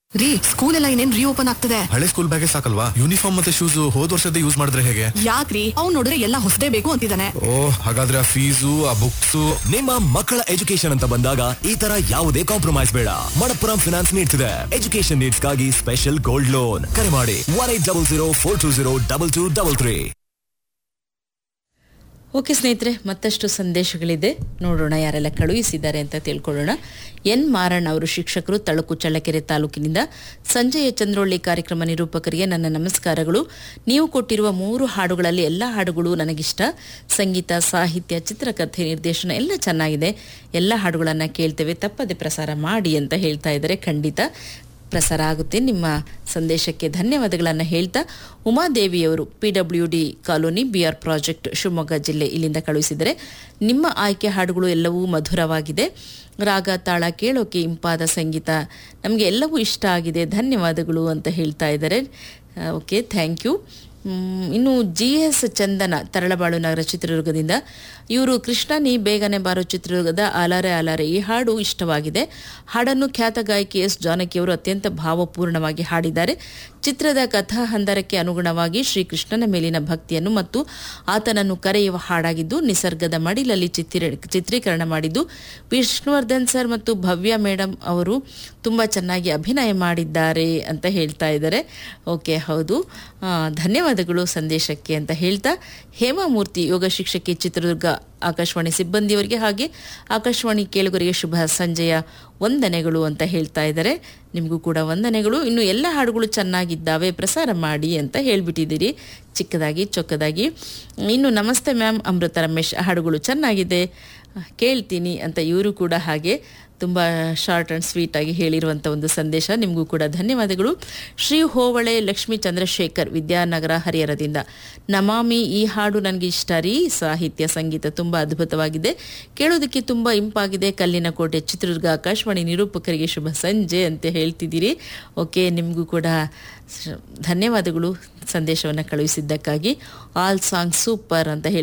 ರೀ ಸ್ಕೂಲ್ ಎಲ್ಲ ಇನ್ನೇನ್ ರೀಓಪನ್ ಆಗ್ತದೆ ಹಳೆ ಸ್ಕೂಲ್ ಬ್ಯಾಗೆ ಸಾಕಲ್ವಾ ಯೂನಿಫಾರ್ಮ್ ಮತ್ತೆ ಶೂಸ್ ಹೋದ್ ವರ್ಷದ ಯೂಸ್ ಮಾಡಿದ್ರೆ ಹೇಗೆ ಯಾಕ್ರಿ ಅವ್ನ್ ನೋಡಿದ್ರೆ ಎಲ್ಲ ಹೊಸದೇ ಬೇಕು ಅಂತಿದ್ದಾನೆ ಓ ಹಾಗಾದ್ರೆ ಆ ಫೀಸು ಆ ಬುಕ್ಸು ನಿಮ್ಮ ಮಕ್ಕಳ ಎಜುಕೇಶನ್ ಅಂತ ಬಂದಾಗ ಈ ತರ ಯಾವುದೇ ಕಾಂಪ್ರಮೈಸ್ ಬೇಡ ಮಣಪ್ಪುರಂ ಫಿನಾನ್ಸ್ ನೀಡ್ತಿದೆ ಎಜುಕೇಶನ್ ನೀಡ್ಸ್ಗಾಗಿ ಸ್ಪೆಷಲ್ ಗೋಲ್ಡ್ ಲೋನ್ ಕರೆ ಮಾಡಿ one eight double zero four two zero double two double three okay ಸ್ನೇಹಿತರೆ ಮತ್ತಷ್ಟು ಸಂದೇಶಗಳಿದೆ ನೋಡೋಣ ಯಾರೆಲ್ಲ ಕಳುಹಿಸಿದ್ದಾರೆ ಅಂತ ತಿಳ್ಕೊಳ್ಳೋಣ ಎನ್ ಮಾರಣ್ಣ ಅವರು ಶಿಕ್ಷಕರು ತಳುಕು ಚಳ್ಳಕೆರೆ ತಾಲೂಕಿನಿಂದ ಸಂಜೆಯ ಚಂದ್ರೊಳ್ಳಿ ಕಾರ್ಯಕ್ರಮ ನಿರೂಪಕರಿಗೆ ನನ್ನ ನಮಸ್ಕಾರಗಳು ನೀವು ಕೊಟ್ಟಿರುವ ಮೂರು ಹಾಡುಗಳಲ್ಲಿ ಎಲ್ಲ ಹಾಡುಗಳು ನನಗಿಷ್ಟ ಸಂಗೀತ ಸಾಹಿತ್ಯ ಚಿತ್ರಕಥೆ ನಿರ್ದೇಶನ ಎಲ್ಲ ಚೆನ್ನಾಗಿದೆ ಎಲ್ಲ ಹಾಡುಗಳನ್ನು ಕೇಳ್ತೇವೆ ತಪ್ಪದೆ ಪ್ರಸಾರ ಮಾಡಿ ಅಂತ ಹೇಳ್ತಾ ಇದ್ದಾರೆ ಖಂಡಿತ ಪ್ರಸಾರ ಆಗುತ್ತೆ ನಿಮ್ಮ ಸಂದೇಶಕ್ಕೆ ಧನ್ಯವಾದಗಳನ್ನು ಹೇಳ್ತಾ ಉಮಾದೇವಿಯವರು P W D colony B R project Shivamogga ಜಿಲ್ಲೆ ಇಲ್ಲಿಂದ ಕಳುಹಿಸಿದರೆ ನಿಮ್ಮ ಆಯ್ಕೆ ಹಾಡುಗಳು ಎಲ್ಲವೂ ಮಧುರವಾಗಿದೆ ರಾಗ ತಾಳ ಕೇಳೋಕೆ ಇಂಪಾದ ಸಂಗೀತ ನಮಗೆ ಎಲ್ಲವೂ ಇಷ್ಟ ಆಗಿದೆ ಧನ್ಯವಾದಗಳು ಅಂತ ಹೇಳ್ತಾ ಇದ್ದಾರೆ ಓಕೆ ಥ್ಯಾಂಕ್ ಯು ಮ್, ಇನ್ನು ಜಿ ಎಸ್ ಚಂದನ ತರಳಬಾಳು ನಗರ ಚಿತ್ರದುರ್ಗದಿಂದ ಇವರು ಕೃಷ್ಣ ನೀ ಬೇಗನೆ ಬಾರೋ ಚಿತ್ರದುರ್ಗದ ಆಲಾರೆ ಆಲಾರೆ ಈ ಹಾಡು ಇಷ್ಟವಾಗಿದೆ ಹಾಡನ್ನು ಖ್ಯಾತ ಗಾಯಕಿ ಎಸ್ ಜಾನಕಿಯವರು ಅತ್ಯಂತ ಭಾವಪೂರ್ಣವಾಗಿ ಹಾಡಿದ್ದಾರೆ ಚಿತ್ರದ ಕಥಾ ಹಂದರಕ್ಕೆ ಅನುಗುಣವಾಗಿ ಶ್ರೀಕೃಷ್ಣನ ಮೇಲಿನ ಭಕ್ತಿಯನ್ನು ಮತ್ತು ಆತನನ್ನು ಕರೆಯುವ ಹಾಡಾಗಿದ್ದು ನಿಸರ್ಗದ ಮಡಿಲಲ್ಲಿ ಚಿತ್ರೀ ಚಿತ್ರೀಕರಣ ಮಾಡಿದ್ದು ವಿಷ್ಣುವರ್ಧನ್ ಸರ್ ಮತ್ತು ಭವ್ಯ ಮೇಡಮ್ ಅವರು ತುಂಬ ಚೆನ್ನಾಗಿ ಅಭಿನಯ ಮಾಡಿದ್ದಾರೆ ಅಂತ ಹೇಳ್ತಾ ಇದ್ದಾರೆ ಓಕೆ ಹೌದು ಆ, ಧನ್ಯವಾದಗಳು ಸಂದೇಶಕ್ಕೆ ಅಂತ ಹೇಳ್ತಾ ಹೇಮಾಮೂರ್ತಿ ಯೋಗ ಶಿಕ್ಷಕಿ ಚಿತ್ರದುರ್ಗ ಆಕಾಶವಾಣಿ ಸಿಬ್ಬಂದಿಯವರಿಗೆ ಹಾಗೆ ಆಕಾಶವಾಣಿ ಕೇಳುಗರಿಗೆ ಶುಭ ಸಂಜೆಯ ವಂದನೆಗಳು ಅಂತ ಹೇಳ್ತಾ ಇದ್ದಾರೆ ನಿಮಗೂ ಕೂಡ ವಂದನೆಗಳು ಇನ್ನು ಎಲ್ಲ ಹಾಡುಗಳು ಚೆನ್ನಾಗಿದ್ದಾವೆ ಪ್ರಸಾರ ಮಾಡಿ ಅಂತ ಹೇಳ್ಬಿಟ್ಟಿದ್ದೀರಿ ಚಿಕ್ಕದಾಗಿ ಚೊಕ್ಕದಾಗಿ ಇನ್ನು ನಮಸ್ತೆ ಮ್ಯಾಮ್ ಅಮೃತ ರಮೇಶ್ ಹಾಡುಗಳು ಚೆನ್ನಾಗಿದೆ ಕೇಳ್ತೀನಿ ಅಂತ ಇವರು ಕೂಡ ಹಾಗೆ ತುಂಬ ಶಾರ್ಟ್ ಆ್ಯಂಡ್ ಸ್ವೀಟ್ ಆಗಿ ಹೇಳಿರುವಂಥ ಒಂದು ಸಂದೇಶ ನಿಮಗೂ ಕೂಡ ಧನ್ಯವಾದಗಳು ಶ್ರೀ ಹೋವಳೆ ಲಕ್ಷ್ಮೀ ಚಂದ್ರಶೇಖರ್ ವಿದ್ಯಾನಗರ ಹರಿಹರದಿಂದ ನಮಾಮಿ ಈ ಹಾಡು ನನಗೆ ಇಷ್ಟ ರೀ ಸಾಹಿತ್ಯ ಸಂಗೀತ ತುಂಬ ಅದ್ಭುತವಾಗಿದೆ ಕೇಳೋದಕ್ಕೆ ತುಂಬ ಇಂಪಾಗಿದೆ ಕಲ್ಲಿನ ಕೋಟೆ ಚಿತ್ರದುರ್ಗ ಆಕಾಶವಾಣಿ ನಿರೂಪಕರಿಗೆ ಶುಭ ಸಂಜೆ ಅಂತ ಹೇಳ್ತಿದ್ದೀರಿ ಓಕೆ ನಿಮಗೂ ಕೂಡ ಸ- ಧನ್ಯವಾದಗಳು ಸಂದೇಶವನ್ನು ಕಳುಹಿಸಿದ್ದಕ್ಕಾಗಿ ಆಲ್ ಸಾಂಗ್ ಸೂಪರ್ ಅಂತ ಹೇಳಿ